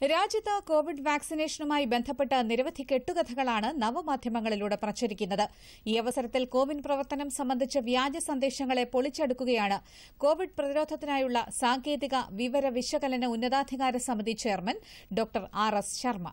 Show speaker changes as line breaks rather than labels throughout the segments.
രാജ്യത്ത് കോവിഡ് വാക്സിനേഷനുമായി ബന്ധപ്പെട്ട് നിരവധി കെട്ടുകഥകളാണ് നവമാധ്യമങ്ങളിലൂടെ പ്രചരിക്കുന്നത് ഈ അവസരത്തിൽ കോവിൻ പ്രവർത്തനം സംബന്ധിച്ച് വ്യാജ സന്ദേശങ്ങളെ പൊളിച്ചെടുക്കുകയാണ് കോവിഡ് പ്രതിരോധത്തിനായുള്ള സാങ്കേതിക വിവര വിശകലന ഉന്നതാധികാര സമിതി chairman doctor R S Sharma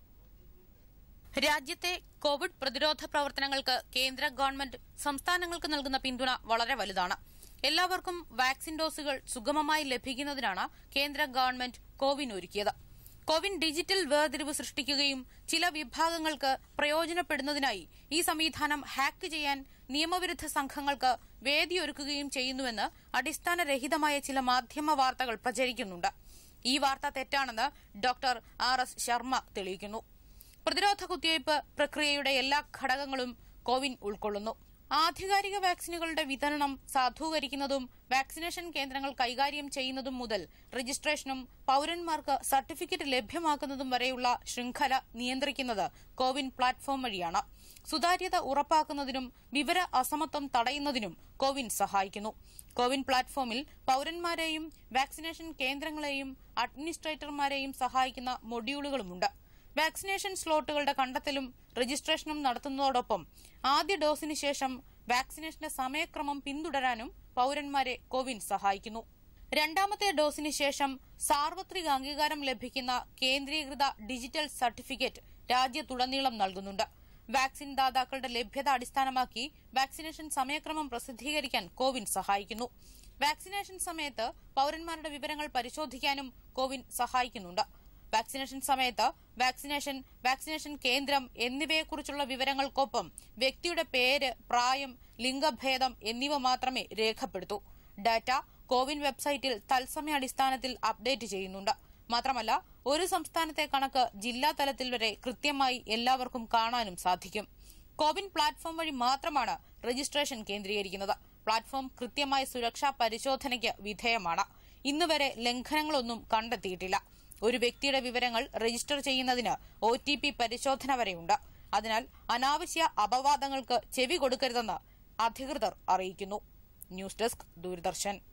രാജ്യത്തെ കോവിഡ് പ്രതിരോധ പ്രവർത്തനങ്ങൾക്ക് കേന്ദ്ര ഗവൺമെന്റ് സംസ്ഥാനങ്ങൾക്ക് നൽകുന്ന പിന്തുണ വളരെ വലുതാണ് എല്ലാവർക്കും വാക്സിൻ ഡോസുകൾ സുഗമമായി ലഭിക്കുന്നതിനാണ് കേന്ദ്ര ഗവൺമെന്റ് കോവിൻ ഒരുക്കിയത് കോവിൻ ഡിജിറ്റൽ വേർതിരിവ് സൃഷ്ടിക്കുകയും ചില വിഭാഗങ്ങൾക്ക് പ്രയോജനപ്പെടുന്നതിനായി ഈ സംവിധാനം ഹാക്ക് ചെയ്യാൻ നിയമവിരുദ്ധ സംഘങ്ങൾക്ക് വേദിയൊരുക്കുകയും ചെയ്യുന്നുവെന്ന് അടിസ്ഥാനരഹിതമായ ചില മാധ്യമ വാർത്തകൾ പ്രചരിക്കുന്നുണ്ട് ഈ വാർത്ത തെറ്റാണെന്ന് ഡോക്ടർ ആർ എസ് ശർമ്മ തെളിയിക്കുന്നു പ്രതിരോധ കുത്തിവയ്പ് പ്രക്രിയയുടെ എല്ലാ ഘടകങ്ങളും കോവിൻ ഉൾക്കൊള്ളുന്നു ആധികാരിക വാക്സിനുകളുടെ വിതരണം സാധൂകരിക്കുന്നതും വാക്സിനേഷൻ കേന്ദ്രങ്ങൾ കൈകാര്യം ചെയ്യുന്നതും മുതൽ രജിസ്ട്രേഷനും പൌരന്മാർക്ക് സർട്ടിഫിക്കറ്റ് ലഭ്യമാക്കുന്നതും വരെയുള്ള ശൃംഖല നിയന്ത്രിക്കുന്നത് കോവിൻ പ്ലാറ്റ്ഫോം വഴിയാണ് സുതാര്യത ഉറപ്പാക്കുന്നതിനും വിവര അസമത്വം തടയുന്നതിനും കോവിൻ സഹായിക്കുന്നു കോവിൻ പ്ലാറ്റ്ഫോമിൽ പൌരന്മാരെയും വാക്സിനേഷൻ കേന്ദ്രങ്ങളെയും അഡ്മിനിസ്ട്രേറ്റർമാരെയും സഹായിക്കുന്ന മൊഡ്യൂളുകളുമുണ്ട് വാക്സിനേഷൻ സ്ലോട്ടുകളുടെ കണ്ടെത്തലും രജിസ്ട്രേഷനും നടത്തുന്നതോടൊപ്പം ആദ്യ ഡോസിന് ശേഷം വാക്സിനേഷന്റെ സമയക്രമം പിന്തുടരാനും പൌരന്മാരെ കോവിൻ സഹായിക്കുന്നു രണ്ടാമത്തെ ഡോസിന് ശേഷം സാർവത്രിക അംഗീകാരം ലഭിക്കുന്ന കേന്ദ്രീകൃത ഡിജിറ്റൽ സർട്ടിഫിക്കറ്റ് രാജ്യത്തുടനീളം നൽകുന്നുണ്ട് വാക്സിൻ ദാതാക്കളുടെ ലഭ്യത അടിസ്ഥാനമാക്കി വാക്സിനേഷൻ സമയക്രമം പ്രസിദ്ധീകരിക്കാൻ കോവിൻ സഹായിക്കുന്നു വാക്സിനേഷൻ സമയത്ത് പൌരന്മാരുടെ വിവരങ്ങൾ പരിശോധിക്കാനും കോവിൻ സഹായിക്കുന്നുണ്ട് വാക്സിനേഷൻ സമയത്ത് വാക്സിനേഷൻ വാക്സിനേഷൻ കേന്ദ്രം എന്നിവയെക്കുറിച്ചുള്ള വിവരങ്ങൾക്കൊപ്പം വ്യക്തിയുടെ പേര് പ്രായം ലിംഗഭേദം എന്നിവ മാത്രമേ രേഖപ്പെടുത്തൂ ഡാറ്റ കോവിൻ വെബ്സൈറ്റിൽ തത്സമയ അടിസ്ഥാനത്തിൽ അപ്ഡേറ്റ് ചെയ്യുന്നുണ്ട് മാത്രമല്ല ഒരു സംസ്ഥാനത്തെ കണക്ക് ജില്ലാ തലത്തിൽ വരെ കൃത്യമായി എല്ലാവർക്കും കാണാനും സാധിക്കും കോവിൻ പ്ലാറ്റ്ഫോം വഴി മാത്രമാണ് രജിസ്ട്രേഷൻ കേന്ദ്രീകരിക്കുന്നത് പ്ലാറ്റ്ഫോം കൃത്യമായ സുരക്ഷാ പരിശോധനയ്ക്ക് വിധേയമാണ് ഇന്നുവരെ ലംഘനങ്ങളൊന്നും കണ്ടെത്തിയിട്ടില്ല ഒരു വ്യക്തിയുടെ വിവരങ്ങൾ രജിസ്റ്റർ ചെയ്യുന്നതിന് ഒ ടി പി പരിശോധന വരെയുണ്ട് അതിനാൽ അനാവശ്യ അപവാദങ്ങൾക്ക് ചെവി കൊടുക്കരുതെന്ന് അധികൃതർ അറിയിക്കുന്നു ന്യൂസ് ഡെസ്ക് ദൂരദർശൻ